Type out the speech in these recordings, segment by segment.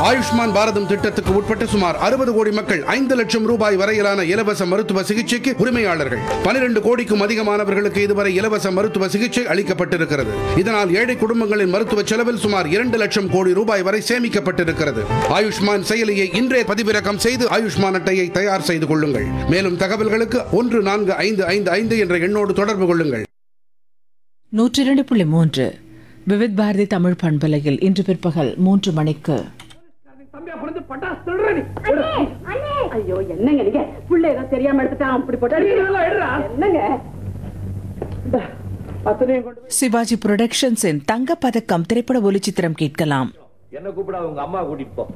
ஆயுஷ்மான் பாரதம் திட்டத்துக்கு உட்பட்ட சுமார் அறுபது கோடி மக்கள் ஐந்து லட்சம் ரூபாய் வரையிலான இலவச மருத்துவ சிகிச்சைக்கு உரிமையாளர்கள் பனிரெண்டு கோடிக்கும் அதிகமானவர்களுக்கு இதுவரை இலவச மருத்துவ சிகிச்சை அளிக்கப்பட்டிருக்கிறது இதனால் ஏழை குடும்பங்களின் மருத்துவ செலவில் சுமார் இரண்டு லட்சம் கோடி ரூபாய் வரை சேமிக்கப்பட்டிருக்கிறது ஆயுஷ்மான் செயலியை இன்றே பதிவிறக்கம் செய்து ஆயுஷ்மான் அட்டையை தயார் செய்து கொள்ளுங்கள் மேலும் தகவல்களுக்கு ஒன்று நான்கு ஐந்து ஐந்து ஐந்து என்ற எண்ணோடு தொடர்பு கொள்ளுங்கள் நூற்றி இரண்டு புள்ளி மூன்று விவித் பாரதி தமிழ் பண்பலையில் இன்று பிற்பகல் மூன்று மணிக்கு தம்பியா பிறந்து பட்டாசு திருடுற நீ. ஐயோ என்னங்க நீங்க புள்ள ஏதோ தெரியாம எடுத்துட்டான் அப்படி போட்டு என்னங்க இந்தா, அத்தனையும் கொண்டு போய் சிவாஜி புரொடக்ஷன்ஸின் தங்கப் பதக்கம் திரைப்பட ஒளிச்சித்திரம் கேட்கலாம் என்ன கூப்பிடா உங்க அம்மா கூட்டிட்டு போ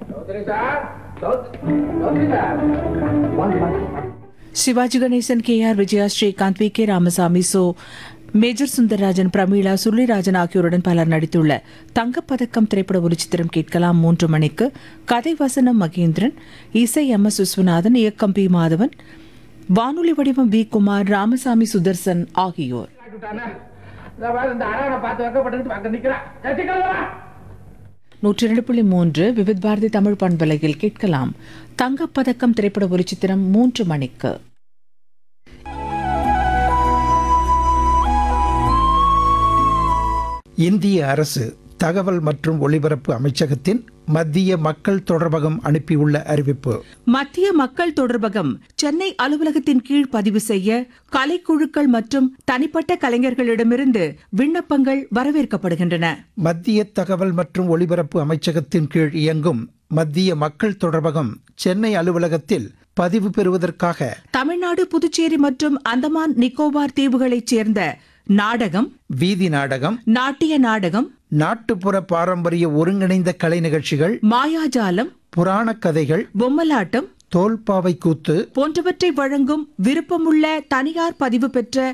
Sivaji Ganesan K R Vijaya Srikanth V K Ramasamy Cho Major Sundararajan Prameela Sullirajan ஆகியோருடன் பலர் நடித்துள்ள தங்கப்பதக்கம் திரைப்பட ஒளிச்சித்திரம் கேட்கலாம் மூன்று மணிக்கு கதை வசனம் மகேந்திரன் இசை எம் எஸ் விஸ்வநாதன் இயக்கம் பி மாதவன் வானொலி வடிவம் வி குமார் ராமசாமி சுதர்சன் ஆகியோர் விட்டானே. இந்த பாரு, இந்த அழகனை பார்த்து வைக்கப்பட்டு அங்க நிக்கிறான் சசிகலா நூற்றி இரண்டு புள்ளி மூன்று விவித் பாரதி தமிழ் பண்பலையில் கேட்கலாம் தங்கப்பதக்கம் திரைப்பட ஒளிச்சித்திரம் மூன்று மணிக்கு இந்திய அரசு தகவல் மற்றும் ஒலிபரப்பு அமைச்சகத்தின் மத்திய மக்கள் தொடர்பகம் அனுப்பியுள்ள அறிவிப்பு மத்திய மக்கள் தொடர்பகம் சென்னை அலுவலகத்தின் கீழ் பதிவு செய்ய கலைக்குழுக்கள் மற்றும் தனிப்பட்ட கலைஞர்களிடமிருந்து விண்ணப்பங்கள் வரவேற்கப்படுகின்றன மத்திய தகவல் மற்றும் ஒலிபரப்பு அமைச்சகத்தின் கீழ் இயங்கும் மத்திய மக்கள் தொடர்பகம் சென்னை அலுவலகத்தில் பதிவு பெறுவதற்காக தமிழ்நாடு புதுச்சேரி மற்றும் அந்தமான் நிக்கோபார் தீவுகளைச் சேர்ந்த நாடகம் வீதி நாடகம் நாட்டிய நாடகம் நாட்டுப்புற பாரம்பரிய ஒருங்கிணைந்த கலை நிகழ்ச்சிகள் மாயாஜாலம் புராணக் கதைகள் பொம்மலாட்டம் தோல்பாவை கூத்து போன்றவற்றை வழங்கும் விருப்பமுள்ள தனியார் பதிவு பெற்ற